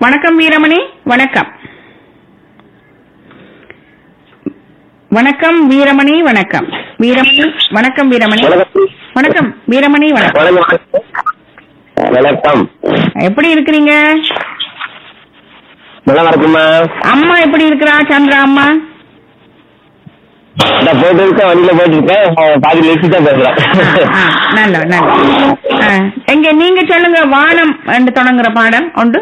வணக்கம் வீரமணி வணக்கம் வணக்கம் வீரமணி வணக்கம் வீரமணி வணக்கம் வீரமணி வணக்கம் வீரமணி வணக்கம் வணக்கம் எப்படி இருக்கிறீங்க நல்லா இருக்குமா அம்மா எப்படி இருக்கிறா சந்திரா அம்மா இந்த போயிட்டு இருக்கேன் வண்டியில போயிட்டு இருக்கேன் அஹ் பாதி நிறுத்தி தான் பேசுறேன் ஆ, ஆ, நல்ல நல்ல ஆ, எங்க நீங்க சொல்லுங்க வானம் என்று தொடங்குற பாடம் உண்டு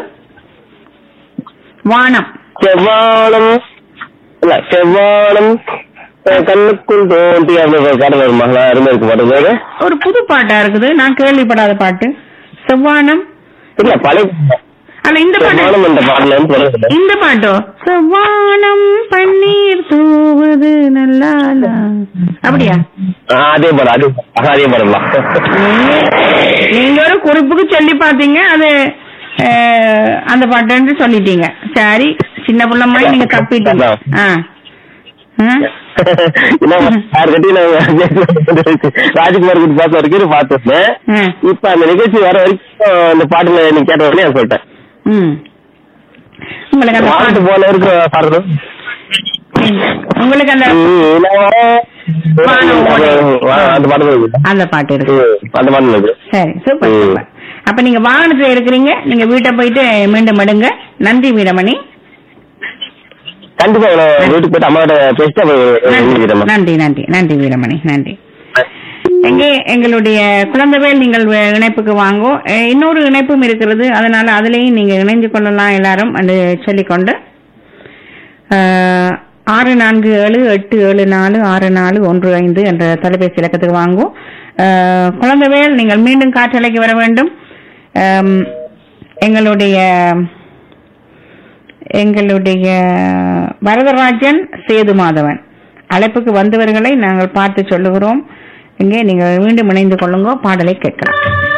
வானம் செவ்வானம் இல்ல செவ்வானம் அஹ் கண்ணுக்குள் தோன்றி அந்த ஒரு பாடல் வருமா நல்லா அருமை இருக்கு பாட்டு பேரு ஒரு புது பாட்டா இருக்குது நான் கேள்விப்படாத பாட்டு செவ்வானம் இல்ல பழைய அல்ல இந்த பாட்டு செவ்வானம் என்ற பாடல வந்து தொடங்குது இந்த பாட்டோ செவ்வானம் பன்னீர் தூவுது நல்லா அப்படியா ஆஹ் அதே பாடம் அதே ஆஹ் அதே பாடம் தான் நீங்க- நீங்க ஒரு குறிப்புக்கு சொல்லி பாத்தீங்க அது அஹ், அந்த பாட்டுன்னு சொல்லிட்டீங்க சரி சின்ன பிள்ள மாதிரி நீங்க தப்பிட்டீங்க ஆ ஆ? என்ன யாருக்கிட்டையும் நான் ராஜ்குமார் கிட்ட பார்த்த வரைக்கும் பார்த்துருந்தேன் ஆ. இப்ப அந்த நிகழ்ச்சி வர வரைக்கும் அந்த பாட்டுல நீ கேட்ட உடனே நான் சொல்லிட்டேன் ம் உங்களுக்கு அந்த பாட்டு பாட்டு போல இருக்கு பாடுறது உங்களுக்கு அந்த அந்த பாட்டு தான் இருக்கு. அந்த பாட்டு இருக்கு ம், அந்த பாட்டு இருக்கு சரி சூப்பர் ம். சூப்பர் அப்ப நீங்க வாகனத்துல இருக்கிறீங்க நீங்க வீட்டை போயிட்டு மீண்டும் எடுங்க நன்றி வீரமணி கண்டிப்பா நான் வீட்டுக்கு போயிட்டு அம்மாட்ட பேசிட்டு அப்புறம் எழுதிக்கிறேம்மா. நன்றி நன்றி நன்றி வீரமணி நன்றி எங்கே எங்களுடைய குழந்தைவேல் நீங்கள் வே- இணைப்புக்கு வாங்கோ அஹ் இன்னொரு இணைப்பும் இருக்கிறது அதனால அதுலயும் நீங்க இணைந்து கொள்ளலாம் எல்லாரும் என்று சொல்லிக்கொண்டு அஹ், ஆறு நான்கு ஏழு எட்டு ஏழு நாலு ஆறு நாலு ஒன்று ஐந்து என்ற தொலைபேசி இலக்கத்துக்கு வாங்கும் அஹ், குழந்தைவேல் நீங்கள் மீண்டும் காற்றலைக்கு வர வேண்டும் அம், எங்களுடைய எங்களுடைய வரதராஜன் சேது மாதவன் அழைப்புக்கு வந்தவர்களை நாங்கள் பார்த்து சொல்லுகிறோம் இங்கே நீங்கள் மீண்டும் இணைந்து கொள்ளுங்க பாடலை கேட்கலாம்